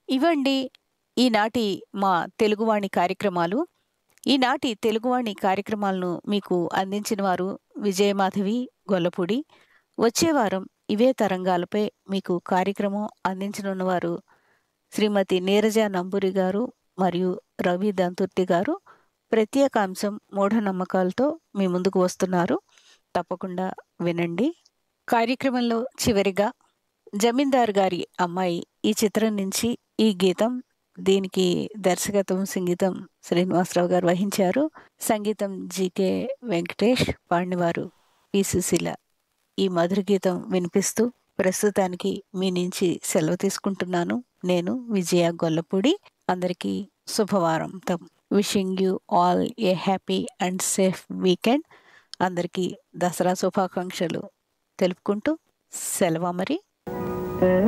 ఇవండి ఈనాటి మా తెలుగువాణి కార్యక్రమాలు ఈనాటి తెలుగువాణి కార్యక్రమాలను మీకు అందించిన వారు విజయమాధవి గొల్లపూడి వచ్చే వారం ఇవే తరంగాలపై మీకు కార్యక్రమం అందించనున్నవారు శ్రీమతి నీరజ నంబూరి గారు మరియు రవి దంతుర్తి గారు ప్రత్యేక అంశం మూఢనమ్మకాలతో మీ ముందుకు వస్తున్నారు తప్పకుండా వినండి కార్యక్రమంలో చివరిగా జమీందార్ గారి అమ్మాయి ఈ చిత్రం నుంచి ఈ గీతం దీనికి దర్శకత్వం సంగీతం శ్రీనివాసరావు గారు వహించారు సంగీతం జీకే వెంకటేష్ పాడినవారు పి సుశీల ఈ మధుర గీతం వినిపిస్తూ ప్రస్తుతానికి మీ నుంచి సెలవు తీసుకుంటున్నాను నేను విజయ గొల్లపూడి అందరికీ శుభవారంతం wishing you all a happy and safe weekend అందరికీ దసరా శుభాకాంక్షలు తెలుపుకుంటూ సెలవు మరి